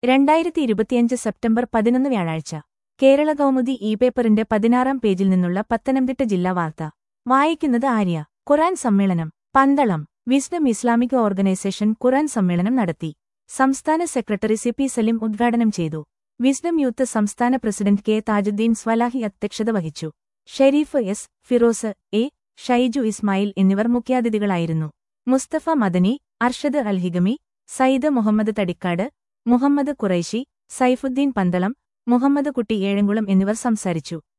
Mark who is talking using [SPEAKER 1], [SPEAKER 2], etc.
[SPEAKER 1] രണ്ടായിരത്തി ഇരുപത്തിയഞ്ച് സെപ്റ്റംബർ പതിനൊന്ന് വ്യാഴാഴ്ച കേരള കൗമുദി ഇ പേപ്പറിന്റെ പതിനാറാം പേജിൽ നിന്നുള്ള പത്തനംതിട്ട ജില്ലാ വാർത്ത വായിക്കുന്നത് ആര്യ ഖുറാൻ സമ്മേളനം Pandalam wisdom Islamic organisation Quran സമ്മേളനം നടത്തി സംസ്ഥാന സെക്രട്ടറി സി പി സലിം ഉദ്ഘാടനം ചെയ്തു വിസ്ഡം യൂത്ത് സംസ്ഥാന പ്രസിഡന്റ് കെ താജുദ്ദീൻ സ്വലാഹി അധ്യക്ഷത വഹിച്ചു ഷെരീഫ് എസ് ഫിറോസ് എ ഷൈജു ഇസ്മായിൽ എന്നിവർ മുഖ്യാതിഥികളായിരുന്നു മുസ്തഫ മദനി അർഷദ് അൽഹിഗമി സയ്യിദ് മുഹമ്മദ് തടിക്കാട് മുഹമ്മദ് ഖുറൈശി സൈഫുദ്ദീൻ പന്തളം മുഹമ്മദ് കുട്ടി ഏഴംകുളം എന്നിവർ സംസാരിച്ചു